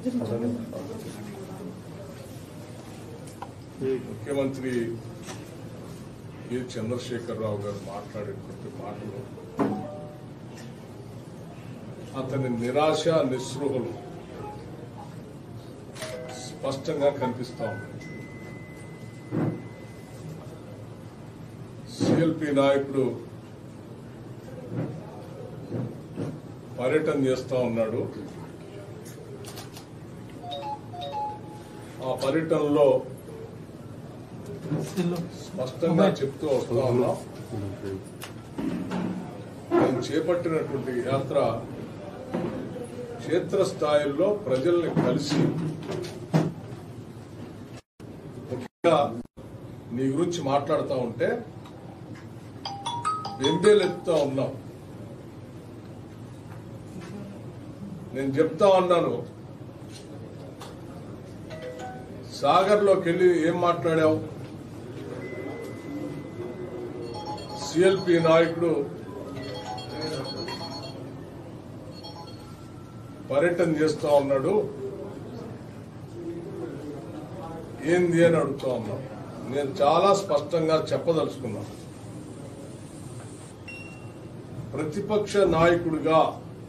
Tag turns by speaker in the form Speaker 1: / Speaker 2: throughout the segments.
Speaker 1: ముఖ్యమంత్రి ఏ చంద్రశేఖరరావు గారు మాట్లాడేటువంటి మాటలు అతని నిరాశ నిస్పృహలు స్పష్టంగా కనిపిస్తా ఉన్నాయి సిఎల్పి నాయకుడు పర్యటన చేస్తా ఉన్నాడు ఆ పర్యటనలో స్పష్టంగా చెప్తూ వస్తా ఉన్నాం నేను చేపట్టినటువంటి యాత్ర క్షేత్రస్థాయిలో ప్రజల్ని కలిసి ముఖ్యంగా నీ గురించి మాట్లాడుతూ ఉంటే బెంబేలెత్తుతా ఉన్నాం నేను చెప్తా ఉన్నాను సాగర్లోకి వెళ్ళి ఏం మాట్లాడావు సిఎల్పి నాయకుడు పర్యటన చేస్తా ఉన్నాడు ఏంది అని అడుగుతా ఉన్నాం నేను చాలా స్పష్టంగా చెప్పదలుచుకున్నాను ప్రతిపక్ష నాయకుడిగా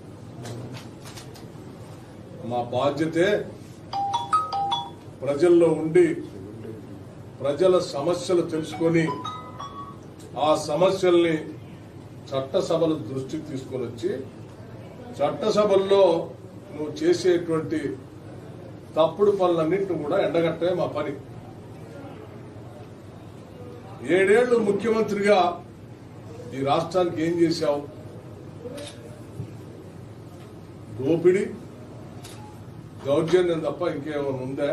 Speaker 1: మా బాధ్యతే ప్రజల్లో ఉండి ప్రజల సమస్యలు తెలుసుకొని ఆ సమస్యల్ని చట్టసభల దృష్టికి తీసుకొని వచ్చి చట్టసభల్లో నువ్వు చేసేటువంటి తప్పుడు పనులన్నింటిని కూడా ఎండగట్టే మా పని ఏడేళ్లు ముఖ్యమంత్రిగా ఈ రాష్ట్రానికి ఏం చేశావు దోపిడి దౌర్జన్యం తప్ప ఇంకేమైనా ఉందా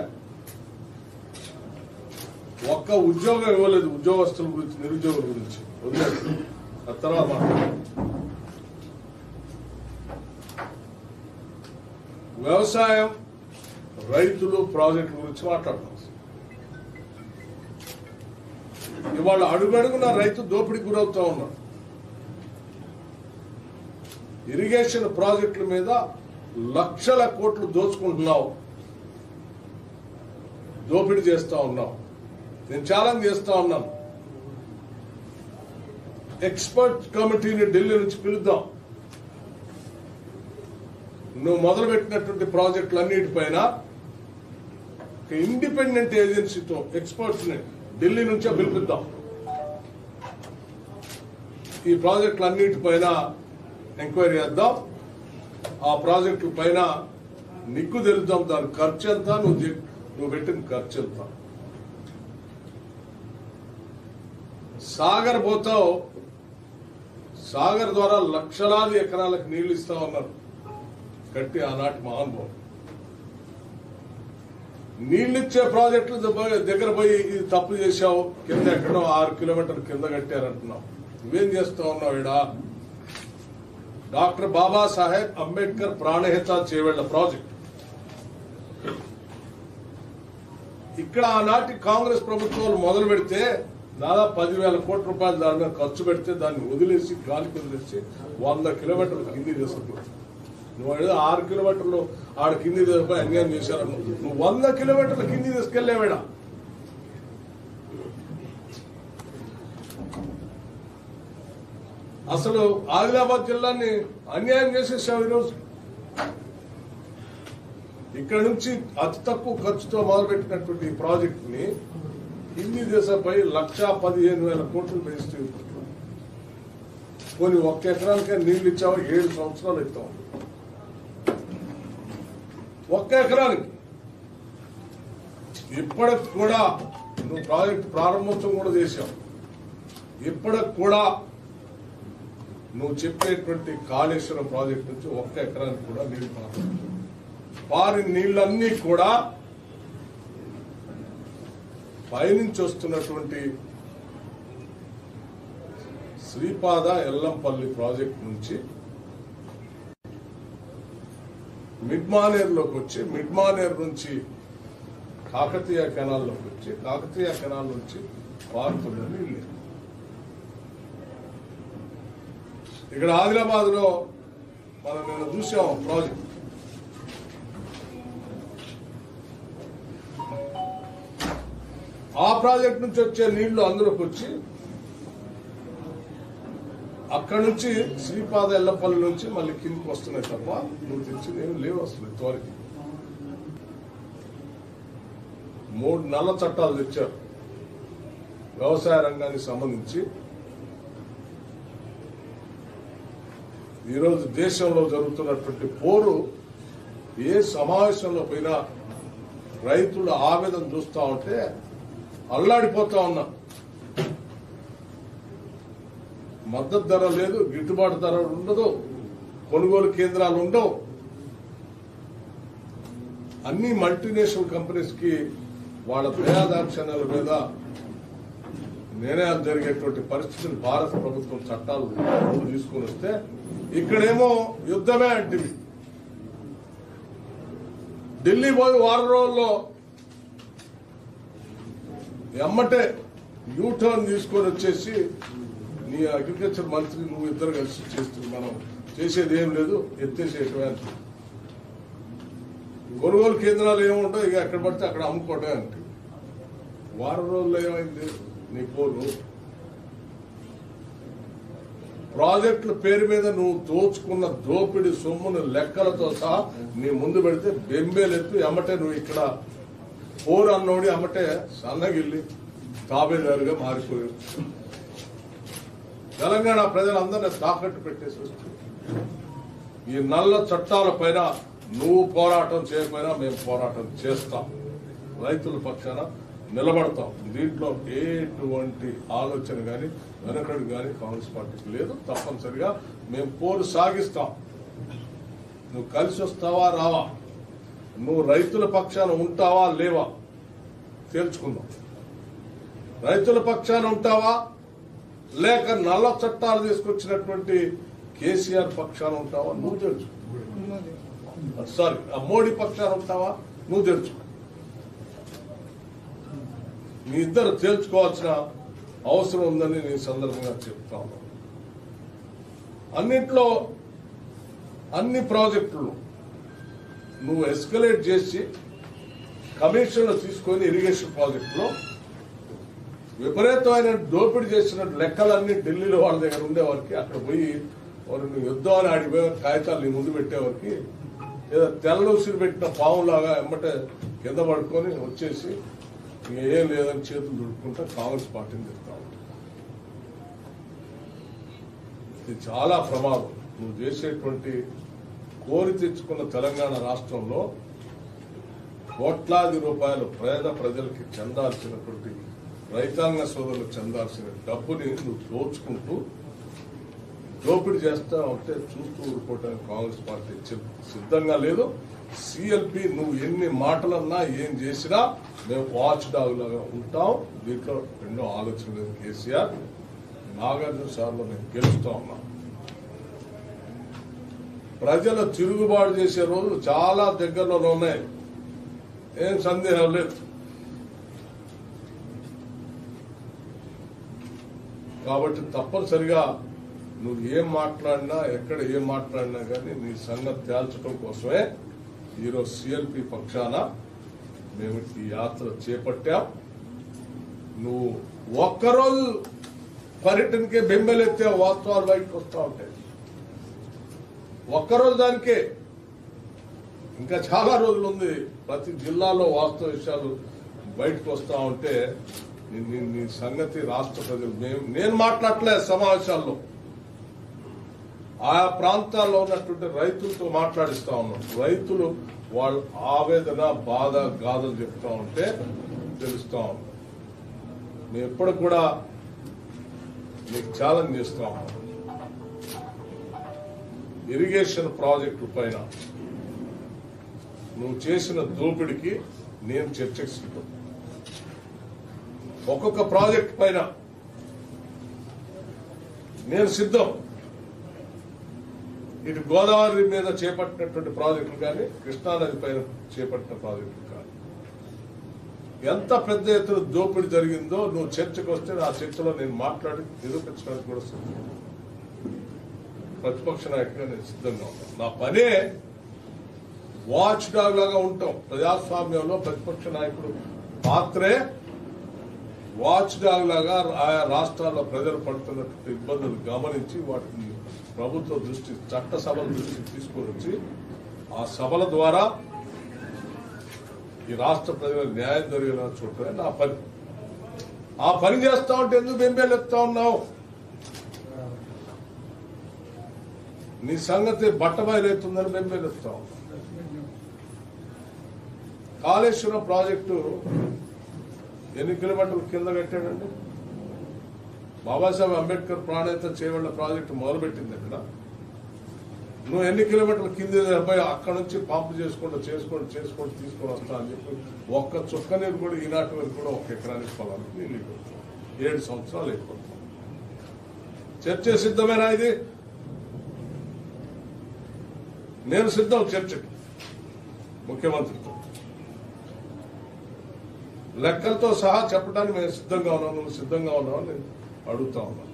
Speaker 1: ఒక్క ఉద్యోగం ఇవ్వలేదు ఉద్యోగస్తుల గురించి నిరుద్యోగుల గురించి వదిలేదు ఆ తర్వాత మాట్లాడదాం. వ్యవసాయం రైతులు ప్రాజెక్టుల గురించి మాట్లాడతాం ఇవాళ అడుగడుగున రైతు దోపిడీకి గురవుతా ఉన్నాడు ఇరిగేషన్ ప్రాజెక్టుల మీద లక్షల కోట్లు దోచుకుంటున్నావు దోపిడీ చేస్తా ఉన్నావు నేను ఛాలెంజ్ చేస్తా ఉన్నాను ఎక్స్పర్ట్ కమిటీని ఢిల్లీ నుంచి పిలుద్దాం నువ్వు మొదలుపెట్టినటువంటి ప్రాజెక్టులన్నిటిపైన ఒక ఇండిపెండెంట్ ఏజెన్సీతో ఎక్స్పర్ట్స్ ని ఢిల్లీ నుంచే పిలిపిద్దాం ఈ ప్రాజెక్టులన్నిటిపైన ఎంక్వైరీ చేద్దాం ఆ ప్రాజెక్టుల పైన నిగ్గు తెలుద్దాం దాని ఖర్చు ఎంత నువ్వు చే- నువ్వు పెట్టిన ఖర్చు ఎంత సాగర్ పోతావు సాగర్ ద్వారా లక్షలాది ఎకరాలకు నీళ్లు ఇస్తా ఉన్నారు కట్టి ఆనాటి మహానుభావం నీళ్ళిచ్చే ప్రాజెక్టులు దగ్గ- దగ్గర పోయి ఇది తప్పు చేశావు కింద ఎక్కడో ఆరు కిలోమీటర్ల కింద కట్టారంటున్నావు నువ్వేం చేస్తా ఉన్నావు ఇడా డాక్టర్ బాబాసాహెబ్ అంబేద్కర్ ప్రాణహిత చేవేళ్ల ప్రాజెక్ట్ ఇక్కడ ఆనాటి కాంగ్రెస్ ప్రభుత్వాలు మొదలు పెడితే దాదాపు పదివేల కోట్ల రూపాయలు దాని మీద ఖర్చు పెడితే దాన్ని వదిలేసి గాలికి వదిలేసి వంద కిలోమీటర్ల కింది తీసుకున్నావు నువ్వు ఏదో ఆరు కిలోమీటర్లు ఆడ కింది తీసుకుపోయి అన్యాయం చేశారు నువ్వు వంద కిలోమీటర్ల కింది తీసుకెళ్లేవాడా అసలు ఆదిలాబాద్ జిల్లాని అన్యాయం చేసేసావు ఈరోజు ఇక్కడ నుంచి అతి తక్కువ ఖర్చుతో మొదలుపెట్టినటువంటి ఈ ప్రాజెక్ట్ ని హిందీ దేశంపై లక్షా పదిహేను వేల కోట్లు వేస్ట్ పోనీ ఒక్క ఎకరానికే నీళ్లు ఇచ్చావు ఏడు సంవత్సరాలు ఇస్తాం ఒక్క ఎకరానికి ఇప్పటికి కూడా నువ్వు ప్రాజెక్ట్ ప్రారంభోత్సవం కూడా చేశావు ఇప్పటికి కూడా నువ్వు చెప్పేటువంటి కాళేశ్వరం ప్రాజెక్ట్ నుంచి ఒక్క ఎకరానికి కూడా నీళ్లు పారలేదు పారిన నీళ్ళన్నీ కూడా పైనుంచి వస్తున్నటువంటి శ్రీపాద ఎల్లంపల్లి ప్రాజెక్ట్ నుంచి మిడ్ మానేరులోకి వచ్చి మిడ్ మానేరు నుంచి కాకతీయ కెనాల్లోకి వచ్చి కాకతీయ కెనాల్ నుంచి పారుతున్న నీళ్ళు ఇక్కడ ఆదిలాబాద్ లో మనం నేను చూసాం ప్రాజెక్ట్ ఆ ప్రాజెక్ట్ నుంచి వచ్చే నీళ్లు అందులోకి వచ్చి అక్కడి నుంచి శ్రీపాద ఎల్లపల్లి నుంచి మళ్ళీ కిందకి వస్తున్నాయి తప్ప నువ్వు తెచ్చింది ఏమి లేవు అసలు ఇంతవరకు మూడు నల్ల చట్టాలు తెచ్చారు వ్యవసాయ రంగానికి సంబంధించి ఈరోజు దేశంలో జరుగుతున్నటువంటి పోరు ఏ సమావేశంలో పోయినా రైతుల ఆవేదన చూస్తా ఉంటే అల్లాడిపోతా ఉన్నా మద్దతు ధర లేదు గిట్టుబాటు ధర ఉండదు కొనుగోలు కేంద్రాలు ఉండవు అన్ని మల్టీనేషనల్ కంపెనీస్ కి వాళ్ళ దయాదాక్షణ్యాల మీద నిర్ణయాలు జరిగేటువంటి పరిస్థితిని భారత ప్రభుత్వం చట్టాలు ముందు తీసుకుని వస్తే ఇక్కడేమో యుద్ధమే అంటివి ఢిల్లీ పోయి వారం రోజుల్లో ఎమ్మటే యూ టర్న్ తీసుకొని వచ్చేసి నీ అగ్రికల్చర్ మంత్రి నువ్వు ఇద్దరు కలిసి చేస్తుంది మనం చేసేది ఏం లేదు ఎత్తేసేయటమే అంటే కొనుగోలు కేంద్రాలు ఏముంటాయి ఇక ఎక్కడ పడితే అక్కడ అమ్ముకోవటమే అంటే వారం రోజుల్లో ఏమైంది నీ పోరు ప్రాజెక్టుల పేరు మీద నువ్వు దోచుకున్న దోపిడి సొమ్మును లెక్కలతో సహా నీ ముందు పెడితే బెంబేలెత్తు ఎమ్మటే నువ్వు ఇక్కడ పోరు అన్నోడి అమ్మటే సన్నగిల్లి తాబేదారుగా మారిపోయావు తెలంగాణ ప్రజలందరినీ తాకట్టు పెట్టేసి వస్తుంది ఈ నల్ల చట్టాల పైన నువ్వు పోరాటం చేయకపోయినా మేము పోరాటం చేస్తాం రైతుల పక్షాన నిలబడతాం దీంట్లో ఎటువంటి ఆలోచన గాని వెనకడు గాని కాంగ్రెస్ పార్టీకి లేదు తప్పనిసరిగా మేము పోరు సాగిస్తాం నువ్వు కలిసి వస్తావా రావా నువ్వు రైతుల పక్షాన ఉంటావా లేవా తేల్చుకుందాం రైతుల పక్షాన ఉంటావా లేక నల్ల చట్టాలు తీసుకొచ్చినటువంటి కేసీఆర్ పక్షాన ఉంటావా నువ్వు తెలుసు సారీ ఆ మోడీ పక్షాన ఉంటావా నువ్వు తెలుసు మీ ఇద్దరు తేల్చుకోవాల్సిన అవసరం ఉందని నేను ఈ సందర్భంగా చెప్తా ఉన్నాను అన్నిట్లో అన్ని ప్రాజెక్టులు నువ్వు ఎస్కలేట్ చేసి కమిషన్లు తీసుకొని ఇరిగేషన్ ప్రాజెక్టులో విపరీతమైన దోపిడీ చేసిన లెక్కలన్నీ ఢిల్లీలో వాళ్ళ దగ్గర ఉండేవారికి అక్కడ పోయి వారు నువ్వు యుద్ధం అని ఆడిపోయి కాగితాలు నీ ముందు పెట్టేవారికి ఏదో తెల్ల ఉసిరి పెట్టిన పావులాగా ఎమ్మటే కింద పడుకొని వచ్చేసి ఇంక ఏం లేదని చేతులు దుడుకుంటా కాంగ్రెస్ పార్టీని చెప్తా ఉంటా. ఇది చాలా ప్రమాదం నువ్వు చేసేటువంటి కోరి తెచ్చుకున్న తెలంగాణ రాష్ట్రంలో కోట్లాది రూపాయలు పేద ప్రజలకి చెందాల్సినటువంటి రైతాంగ సోదరులకు చెందాల్సిన డబ్బుని నువ్వు దోచుకుంటూ దోపిడీ చేస్తా ఉంటే చూస్తూ ఊరుకోవడానికి కాంగ్రెస్ పార్టీ సి- సిద్ధంగా లేదు సిఎల్పి నువ్వు ఎన్ని మాటలన్నా ఏం చేసినా మేము వాచ్ డాగ్ లాగా ఉంటాం దీంట్లో ఎన్నో ఆలోచన లేదు కేసీఆర్ నాగార్జున సార్లో మేము గెలుస్తా ఉన్నాం ప్రజల తిరుగుబాటు చేసే రోజులు చాలా దగ్గరలోనే ఉన్నాయి ఏం సందేహం లేదు కాబట్టి తప్పనిసరిగా నువ్వు ఏం మాట్లాడినా ఎక్కడ ఏం మాట్లాడినా కానీ నీ సంగతి తేల్చడం కోసమే ఈరోజు సిఎల్పి పక్షాన మేము ఈ యాత్ర చేపట్టాం నువ్వు ఒక్కరోజు పర్యటనకే బెంబెలెత్తే వాస్తవాలు బయటకు వస్తూ ఉంటాయి ఒక్కరోజు దానికే ఇంకా చాలా రోజులు ఉంది ప్రతి జిల్లాలో వాస్తవ విషయాలు బయటకు వస్తా ఉంటే నీ- నీ- నీ సంగతి రాష్ట్ర ప్రజలు మేము నేను మాట్లాడలే సమావేశాల్లో ఆయా ప్రాంతాల్లో ఉన్నటువంటి రైతులతో మాట్లాడిస్తా ఉన్నాం రైతులు వాళ్ళ ఆవేదన బాధ గాథలు చెప్తా ఉంటే తెలుస్తా ఉన్నాం మేము ఎప్పుడు కూడా నీకు ఛాలెంజ్ చేస్తా ఉన్నాం ఇరిగేషన్ ప్రాజెక్టు పైన నువ్వు చేసిన దోపిడికి నేను చర్చకు సిద్ధం ఒక్కొక్క ప్రాజెక్ట్ పైన నేను సిద్ధం ఇటు గోదావరి మీద చేపట్టినటువంటి ప్రాజెక్టులు కానీ కృష్ణానది పైన చేపట్టిన ప్రాజెక్టులు కానీ ఎంత పెద్ద ఎత్తున దోపిడీ జరిగిందో నువ్వు చర్చకు వస్తే ఆ చర్చలో నేను మాట్లాడి నిరూపించడానికి కూడా సిద్ధం ప్రతిపక్ష నాయకుడిగా నేను సిద్ధంగా ఉన్నాను నా పనే వాచ్ డాగ్ లాగా ఉంటాం ప్రజాస్వామ్యంలో ప్రతిపక్ష నాయకుడు పాత్రే వాచ్ డాగ్ లాగా ఆయా రాష్ట్రాల్లో ప్రజలు పడుతున్నటువంటి ఇబ్బందులు గమనించి వాటిని ప్రభుత్వ దృష్టి చట్ట సభల దృష్టికి తీసుకొని వచ్చి ఆ సభల ద్వారా ఈ రాష్ట్ర ప్రజలకు న్యాయం జరిగేలా చూడటమే నా పని ఆ పని చేస్తా ఉంటే ఎందుకు బెంబేలు ఎత్తా ఉన్నావు నీ సంగతి బట్టబయలవుతుందని బెంబేలు ఎత్తా ఉన్నావు కాళేశ్వరం ప్రాజెక్టు ఎన్ని కిలోమీటర్ల కింద కట్టాడండి బాబాసాహెబ్ అంబేద్కర్ ప్రాణేత చేయబడిన ప్రాజెక్టు మొదలుపెట్టింది ఇక్కడ నువ్వు ఎన్ని కిలోమీటర్ల కింద అబ్బాయి అక్కడ నుంచి పంపు చేసుకుంటూ చేసుకుంటూ చేసుకుంటూ తీసుకొని వస్తా అని చెప్పి ఒక్క చుక్క నీరు కూడా ఈనాటి వరకు కూడా ఒక ఎకరానికి పొలానికి నీళ్ళు ఇవ్వచ్చు ఏడు సంవత్సరాలు అయిపోతుంది చర్చ సిద్ధమేనా ఇది నేను సిద్ధం చర్చకి ముఖ్యమంత్రితో లెక్కలతో సహా చెప్పడానికి మేము సిద్ధంగా ఉన్నాం నువ్వు సిద్ధంగా ఉన్నావు అని నేను అడుగుతా ఉన్నాను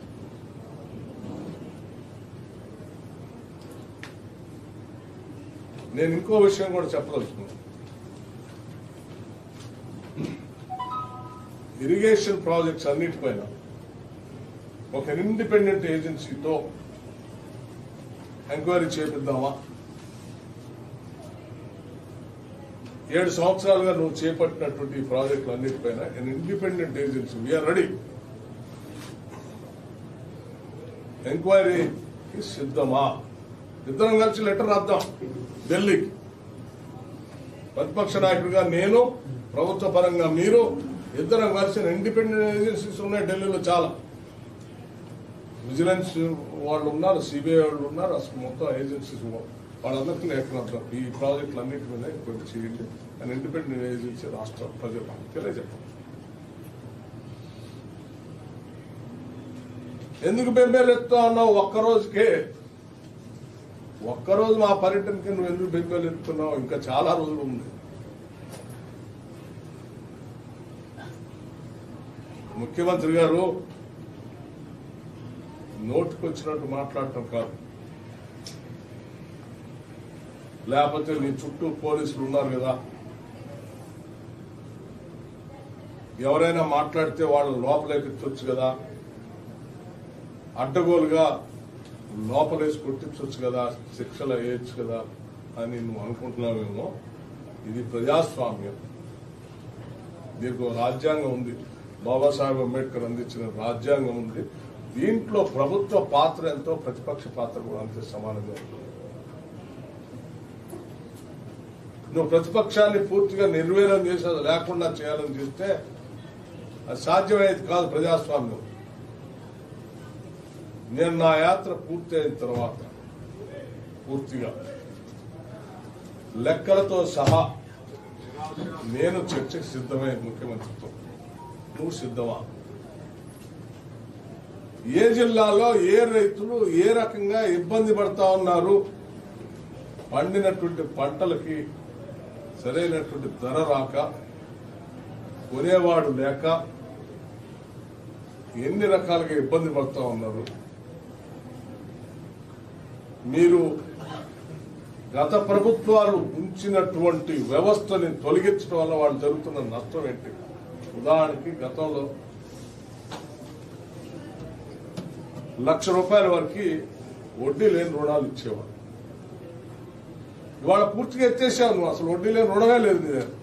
Speaker 1: నేను ఇంకో విషయం కూడా చెప్పదలుచుకున్నాను ఇరిగేషన్ ప్రాజెక్ట్స్ అన్నిటిపైన ఒక ఇండిపెండెంట్ ఏజెన్సీతో ఎంక్వైరీ చేపిద్దామా ఏడు సంవత్సరాలుగా నువ్వు చేపట్టినటువంటి ఈ ప్రాజెక్టులు అన్నిటిపైన ఇండిపెండెంట్ ఏజెన్సీ వీఆర్ రెడీ ఎంక్వైరీకి సిద్ధమా ఇద్దరం కలిసి లెటర్ రాద్దాం ఢిల్లీకి ప్రతిపక్ష నాయకుడిగా నేను ప్రభుత్వ పరంగా మీరు ఇద్దరం కలిసి ఇండిపెండెంట్ ఏజెన్సీస్ ఉన్నాయి ఢిల్లీలో చాలా విజిలెన్స్ వాళ్ళు ఉన్నారు సిబిఐ వాళ్ళు ఉన్నారు అసలు మొత్తం ఏజెన్సీస్ వాళ్ళందరికీ లేఖలు అంటారు ఈ ప్రాజెక్టులు అన్నిటి మీద కొంచెం చేయండి అండ్ ఇండిపెండెంట్ ఏజెన్సీ రాష్ట్ర ప్రజలకు తెలియజెప్పండి ఎందుకు బెంబేలు ఎత్తా ఉన్నావు ఒక్క రోజుకే ఒక్కరోజు మా పర్యటనకి నువ్వు ఎందుకు బెంబేలు ఎత్తున్నావు ఇంకా చాలా రోజులు ఉంది ముఖ్యమంత్రి గారు నోటికొచ్చినట్టు మాట్లాడటం కాదు లేకపోతే నీ చుట్టూ పోలీసులు ఉన్నారు కదా ఎవరైనా మాట్లాడితే వాళ్ళు లోపలేకి కదా అడ్డగోలుగా లోపలేసి కొట్టించవచ్చు కదా శిక్షలు వేయచ్చు కదా అని నువ్వు అనుకుంటున్నావేమో ఇది ప్రజాస్వామ్యం దీనికి ఒక రాజ్యాంగం ఉంది బాబాసాహెబ్ అంబేద్కర్ అందించిన రాజ్యాంగం ఉంది దీంట్లో ప్రభుత్వ పాత్ర ఎంతో ప్రతిపక్ష పాత్ర కూడా అంతే సమానంగా ఉంటుంది నువ్వు ప్రతిపక్షాన్ని పూర్తిగా నిర్వీర్యం చేసి అది లేకుండా చేయాలని చేస్తే అది సాధ్యమయ్యేది కాదు ప్రజాస్వామ్యం నేను నా యాత్ర పూర్తి అయిన తర్వాత పూర్తిగా లెక్కలతో సహా నేను చర్చకు సిద్ధమే ముఖ్యమంత్రితో నువ్వు సిద్ధమా ఏ జిల్లాలో ఏ రైతులు ఏ రకంగా ఇబ్బంది పడతా ఉన్నారు పండినటువంటి పంటలకి సరైనటువంటి ధర రాక కొనేవాడు లేక ఎన్ని రకాలుగా ఇబ్బంది పడుతూ ఉన్నారు మీరు గత ప్రభుత్వాలు ఉంచినటువంటి వ్యవస్థని తొలగించడం వల్ల వాళ్ళు జరుగుతున్న నష్టం ఏంటి ఉదాహరణకి గతంలో లక్ష రూపాయల వరకు వడ్డీ లేని రుణాలు ఇచ్చేవాడు ఇవాళ పూర్తిగా ఎత్తేసావు నువ్వు అసలు వడ్డీ లేని రుణమే లేదు నీ దగ్గర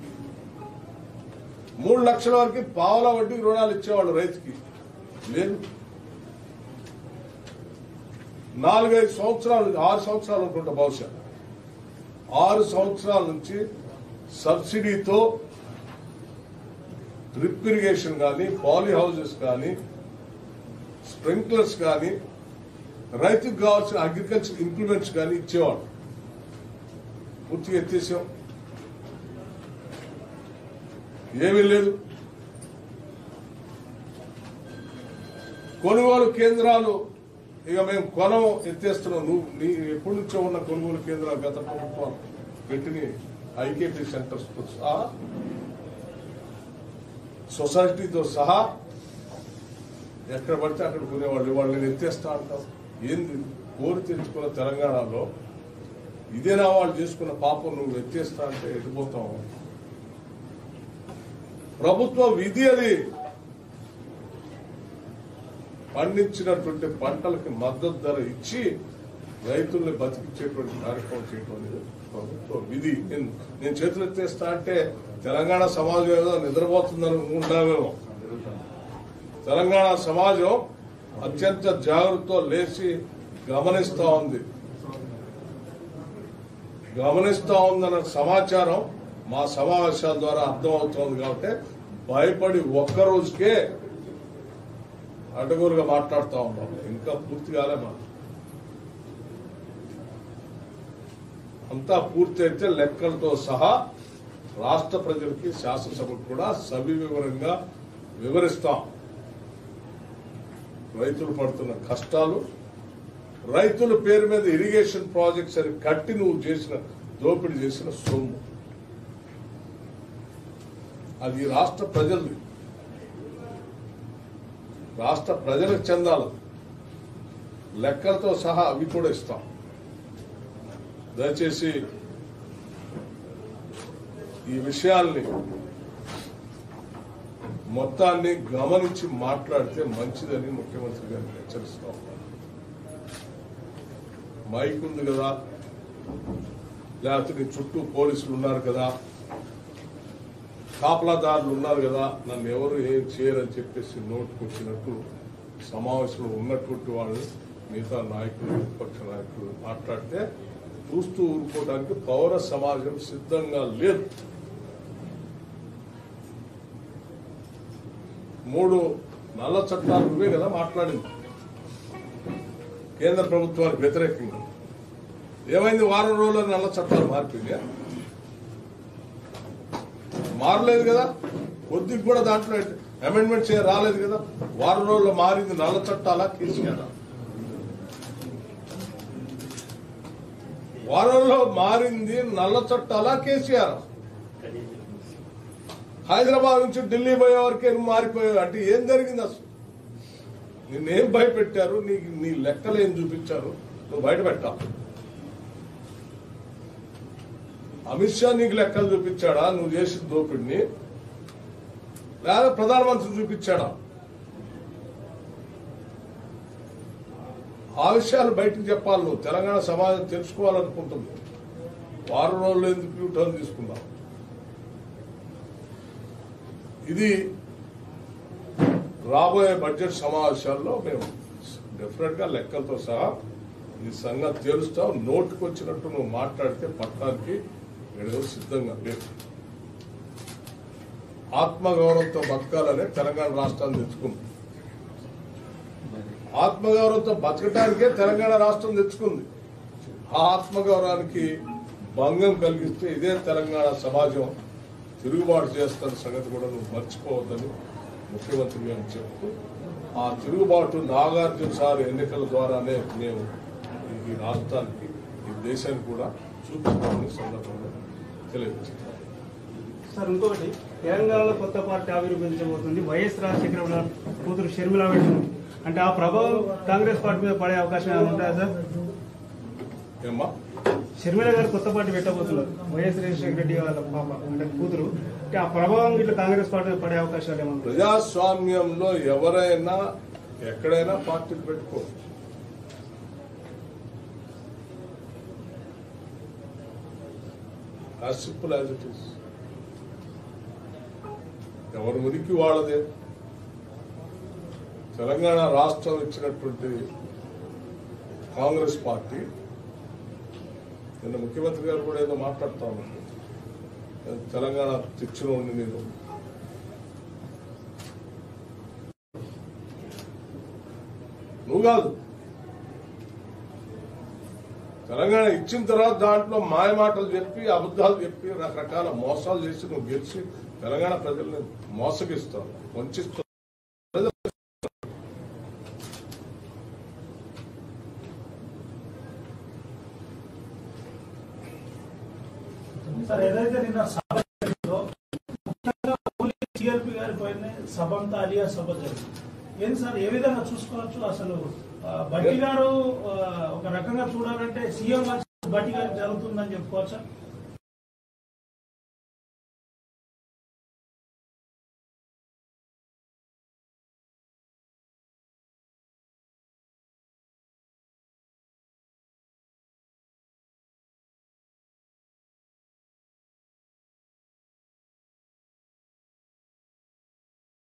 Speaker 1: మూడు లక్షల వరకు పావుల వడ్డీ రుణాలు ఇచ్చేవాళ్ళు రైతుకి లేదు నాలుగైదు సంవత్సరాలు నుంచి ఆరు సంవత్సరాలు అనుకుంటా బహుశా ఆరు సంవత్సరాల నుంచి సబ్సిడీతో డ్రిప్ ఇరిగేషన్ కానీ పాలీ హౌసెస్ కానీ స్ప్రింక్లర్స్ కానీ రైతుకు కావాల్సిన అగ్రికల్చర్ ఇంప్లిమెంట్స్ కానీ ఇచ్చేవాడు పూర్తిగా ఎత్తేసాం ఏమీ లేదు కొనుగోలు కేంద్రాలు ఇక మేము కొనం ఎత్తేస్తున్నాం నువ్వు నీ ఎప్పటి నుంచో ఉన్న కొనుగోలు కేంద్రాలు గత ప్రభుత్వం పెట్టిన ఐకేపీ సెంటర్స్ తో సహా సొసైటీతో సహా ఎక్కడ పడితే అక్కడ కొనేవాళ్ళు వాళ్ళు నేను ఎత్తేస్తా అంటాం ఏంది కోరి తెచ్చుకున్న తెలంగాణలో ఇదేనా వాళ్ళు చేసుకున్న పాపం నువ్వు ఎత్తేస్తా అంటే ఎటుపోతావు ప్రభుత్వ విధి అది పండించినటువంటి పంటలకి మద్దతు ధర ఇచ్చి రైతుల్ని బతికించేటువంటి కార్యక్రమం చేయడం అనేది ప్రభుత్వ విధి నేను నేను చేతులు ఎత్తేస్తా అంటే తెలంగాణ సమాజం ఏదో నిద్రపోతుందని ఉంటామేమో తెలంగాణ సమాజం అత్యంత జాగ్రత్తతో లేచి గమనిస్తా ఉంది గమనిస్తా ఉందన్న సమాచారం మా సమావేశాల ద్వారా అర్థమవుతోంది కాబట్టి భయపడి ఒక్క రోజుకే అడ్డగోలుగా మాట్లాడుతూ ఉన్నాం ఇంకా పూర్తి కాలే మనం అంతా పూర్తి అయితే లెక్కలతో సహా రాష్ట్ర ప్రజలకి శాసనసభకు కూడా సవివరంగా వివరిస్తాం రైతులు పడుతున్న కష్టాలు రైతుల పేరు మీద ఇరిగేషన్ ప్రాజెక్ట్స్ అని కట్టి నువ్వు చేసిన దోపిడీ చేసిన సొమ్ము అది రాష్ట్ర ప్రజలది రాష్ట్ర ప్రజలకు చెందాలి లెక్కలతో సహా అవి కూడా ఇస్తాం దయచేసి ఈ విషయాల్ని మొత్తాన్ని గమనించి మాట్లాడితే మంచిదని ముఖ్యమంత్రి గారిని హెచ్చరిస్తాం మైక్ ఉంది కదా లేకపోతే నీ చుట్టూ పోలీసులు ఉన్నారు కదా కాపలాదారులు ఉన్నారు కదా నన్ను ఎవరు ఏం చేయరని చెప్పేసి నోటుకు వచ్చినట్టు సమావేశంలో ఉన్నటువంటి వాళ్ళు మిగతా నాయకులు విపక్ష నాయకులు మాట్లాడితే చూస్తూ ఊరుకోవడానికి పౌర సమాజం సిద్ధంగా లేదు మూడు నల్ల చట్టాలు ఇవే కదా మాట్లాడింది కేంద్ర ప్రభుత్వానికి వ్యతిరేకంగా ఏమైంది వారం రోజుల్లో నల్ల చట్టాలు మారిపోయినాయా మారలేదు కదా కొద్దిగా కూడా దాంట్లో అమెండ్మెంట్ చేయ రాలేదు కదా వారం రోజుల్లో మారింది నల్ల చట్టాలా కేసీఆర్ వారంలో మారింది నల్ల చట్టాలా కేసీఆర్ హైదరాబాద్ నుంచి ఢిల్లీ పోయే వరకే నువ్వు మారిపోయావు అంటే ఏం జరిగింది అసలు నిన్నేం భయపెట్టారు నీకు నీ లెక్కలు ఏం చూపించారు నువ్వు బయట పెట్టాలి అమిత్ షా నీకు లెక్కలు చూపించాడా నువ్వు చేసిన దోపిడిని లేదా ప్రధానమంత్రి చూపించాడా ఆ విషయాలు బయటకు చెప్పాలి నువ్వు తెలంగాణ సమాజం తెలుసుకోవాలనుకుంటుంది వారం రోజులు ఎందుకు యూటర్న్ తీసుకున్నావు ఇది రాబోయే బడ్జెట్ సమావేశాల్లో మేము డెఫినెట్ గా లెక్కలతో సహా ఈ సంగతి తెలుస్తావు నోటుకు వచ్చినట్టు నువ్వు మాట్లాడితే పట్టణానికి ఎడగో సిద్ధంగా లేదు ఆత్మగౌరవంతో బతకాలనే తెలంగాణ రాష్ట్రాన్ని తెచ్చుకుంది ఆత్మగౌరవంతో బతకటానికే తెలంగాణ రాష్ట్రం తెచ్చుకుంది ఆ ఆత్మగౌరవానికి భంగం కలిగిస్తే ఇదే తెలంగాణ సమాజం తిరుగుబాటు చేస్తున్న సంగతి కూడా నువ్వు మర్చిపోవద్దని ముఖ్యమంత్రి గారు చెప్తూ ఆ తిరుగుబాటు నాగార్జున సార్ ఎన్నికల ద్వారానే మేము ఈ రాష్ట్రానికి ఈ దేశానికి కూడా చూపిస్తామని సందర్భంగా తెలియజేస్తాం
Speaker 2: సార్ ఇంకొకటి తెలంగాణలో కొత్త పార్టీ ఆవిర్భవించబోతుంది వైఎస్ రాజశేఖర రెడ్డి కూతురు షర్మిల పెట్టిన అంటే ఆ ప్రభావం కాంగ్రెస్ పార్టీ మీద పడే అవకాశం ఏమైనా ఉంటాయా సార్
Speaker 1: ఏమ్మా
Speaker 2: షర్మిల గారు కొత్త పార్టీ పెట్టబోతున్నారు వైఎస్ రాజశేఖర రెడ్డి వాళ్ళ పాప అంటే కూతురు అంటే ఆ ప్రభావం ఇట్లా కాంగ్రెస్ పార్టీ మీద పడే అవకాశాలు ఏమైనా ఉంటాయా?
Speaker 1: ప్రజాస్వామ్యంలో ఎవరైనా ఎక్కడైనా పార్టీలు పెట్టుకోవచ్చు as simple as it is ఎవరి ఉనికి వాళ్ళదే తెలంగాణ రాష్ట్రం ఇచ్చినటువంటి కాంగ్రెస్ పార్టీ నిన్న ముఖ్యమంత్రి గారు కూడా ఏదో మాట్లాడుతా ఉన్నారు తెలంగాణ తెచ్చిన నేను నువ్వు కాదు తెలంగాణ ఇచ్చిన తర్వాత దాంట్లో మాయ మాటలు చెప్పి అబద్ధాలు చెప్పి రకరకాల మోసాలు చేసి నువ్వు గెలిచి తెలంగాణ ప్రజల్ని మోసగిస్తావు వంచిస్తావు
Speaker 3: సార్ ఏదైతే నిన్న సభ జరిగిందో ముఖ్యంగా ఓన్లీ సిఆర్పి గారి పైన సభ అంతా అలియా సభ జరిగింది ఏంటి సార్ ఏ విధంగా చూసుకోవచ్చు అసలు ఆ, బట్టి గారు ఆ, ఒక రకంగా చూడాలంటే సీఎం బట్టి గారికి జరుగుతుందని చెప్పుకోవచ్చా